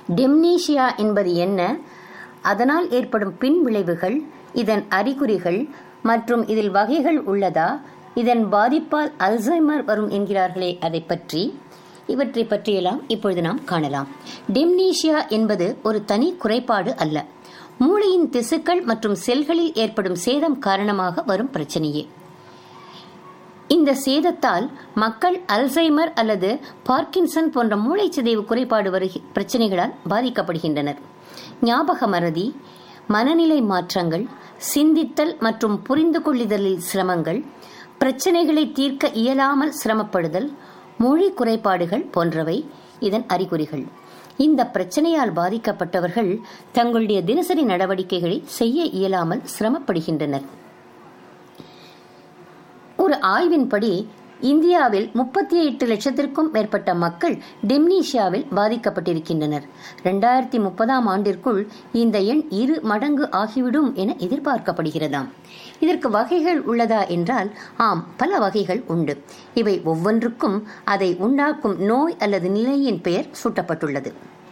டெம்னீஷியா என்பது என்ன அதனால் ஏற்படும் பின் விளைவுகள் இதன் அறிகுறிகள் மற்றும் இதில் வகைகள் உள்ளதா இதன் பாதிப்பால் அல்சைமர் வரும் என்கிறார்களே அதை பற்றி இவற்றை பற்றியெல்லாம் இப்பொழுது நாம் காணலாம் டெம்னீஷியா என்பது ஒரு தனி குறைபாடு அல்ல மூளையின் திசுக்கள் மற்றும் செல்களில் ஏற்படும் சேதம் காரணமாக வரும் பிரச்சனையே இந்த சேதத்தால் மக்கள் அல்சைமர் அல்லது பார்க்கின்சன் போன்ற மூளைச்சிதைவு குறைபாடு வருகி பிரச்சனைகளால் பாதிக்கப்படுகின்றனர் ஞாபக மறதி மனநிலை மாற்றங்கள் சிந்தித்தல் மற்றும் புரிந்து கொள்ளுதலில் சிரமங்கள் பிரச்சனைகளை தீர்க்க இயலாமல் சிரமப்படுதல் மொழி குறைபாடுகள் போன்றவை இதன் அறிகுறிகள் இந்த பிரச்சனையால் பாதிக்கப்பட்டவர்கள் தங்களுடைய தினசரி நடவடிக்கைகளை செய்ய இயலாமல் சிரமப்படுகின்றனர் ஒரு ஆய்வின்படி இந்தியாவில் முப்பத்தி எட்டு லட்சத்திற்கும் மேற்பட்ட மக்கள் டெம்னீஷியாவில் பாதிக்கப்பட்டிருக்கின்றனர் இரண்டாயிரத்தி முப்பதாம் ஆண்டிற்குள் இந்த எண் இரு மடங்கு ஆகிவிடும் என எதிர்பார்க்கப்படுகிறதாம் இதற்கு வகைகள் உள்ளதா என்றால் ஆம் பல வகைகள் உண்டு இவை ஒவ்வொன்றுக்கும் அதை உண்டாக்கும் நோய் அல்லது நிலையின் பெயர் சூட்டப்பட்டுள்ளது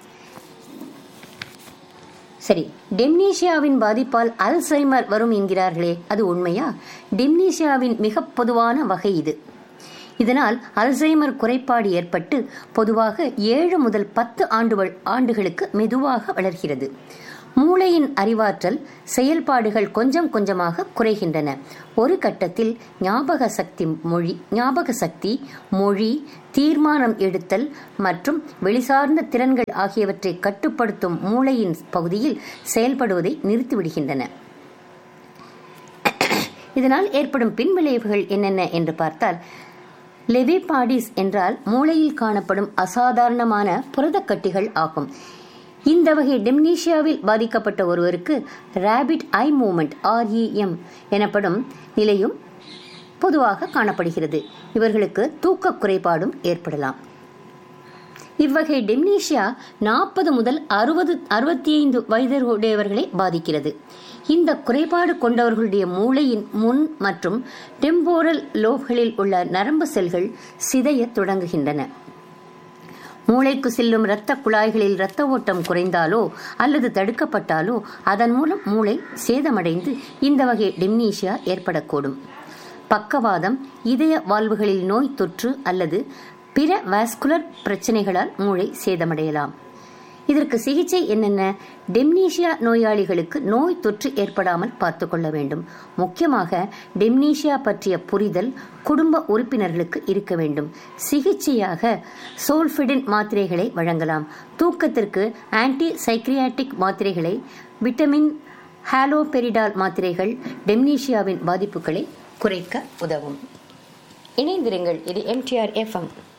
சரி டெம்னீஷியாவின் பாதிப்பால் அல்சைமர் வரும் என்கிறார்களே அது உண்மையா டெம்னீஷியாவின் மிக பொதுவான வகை இது இதனால் அல்சைமர் குறைபாடு ஏற்பட்டு பொதுவாக ஏழு முதல் பத்து ஆண்டு ஆண்டுகளுக்கு மெதுவாக வளர்கிறது மூளையின் அறிவாற்றல் செயல்பாடுகள் கொஞ்சம் கொஞ்சமாக குறைகின்றன ஒரு கட்டத்தில் ஞாபக சக்தி மொழி ஞாபக சக்தி மொழி தீர்மானம் எடுத்தல் மற்றும் வெளிசார்ந்த திறன்கள் ஆகியவற்றை கட்டுப்படுத்தும் மூளையின் பகுதியில் செயல்படுவதை நிறுத்திவிடுகின்றன இதனால் ஏற்படும் பின்விளைவுகள் என்னென்ன என்று பார்த்தால் லெவிபாடிஸ் என்றால் மூளையில் காணப்படும் அசாதாரணமான புரதக்கட்டிகள் ஆகும் இந்த வகை டெம்னீஷியாவில் பாதிக்கப்பட்ட ஒருவருக்கு ரேபிட் ஐ மூமெண்ட் ஆர்இஎம் எனப்படும் நிலையும் பொதுவாக காணப்படுகிறது இவர்களுக்கு தூக்க குறைபாடும் ஏற்படலாம் இவ்வகை டெம்னீஷியா நாற்பது முதல் அறுபது அறுபத்தி ஐந்து வயதுடையவர்களை பாதிக்கிறது இந்த குறைபாடு கொண்டவர்களுடைய மூளையின் முன் மற்றும் டெம்போரல் லோப்களில் உள்ள நரம்பு செல்கள் சிதைய தொடங்குகின்றன மூளைக்கு செல்லும் இரத்த குழாய்களில் இரத்த ஓட்டம் குறைந்தாலோ அல்லது தடுக்கப்பட்டாலோ அதன் மூலம் மூளை சேதமடைந்து இந்த வகை டெம்னீஷியா ஏற்படக்கூடும் பக்கவாதம் இதய வாழ்வுகளில் நோய் தொற்று அல்லது பிற வாஸ்குலர் பிரச்சனைகளால் மூளை சேதமடையலாம் இதற்கு சிகிச்சை என்னென்ன டெம்னீஷியா நோயாளிகளுக்கு நோய் தொற்று ஏற்படாமல் பார்த்து கொள்ள வேண்டும் முக்கியமாக டெம்னீஷியா பற்றிய புரிதல் குடும்ப உறுப்பினர்களுக்கு இருக்க வேண்டும் சிகிச்சையாக சோல்ஃபிடின் மாத்திரைகளை வழங்கலாம் தூக்கத்திற்கு ஆன்டி சைக்ரியாட்டிக் மாத்திரைகளை விட்டமின் ஹாலோபெரிடால் மாத்திரைகள் டெம்னீஷியாவின் பாதிப்புகளை குறைக்க உதவும் இணைந்திருங்கள் இது எம்டிஆர் எஃப்எம்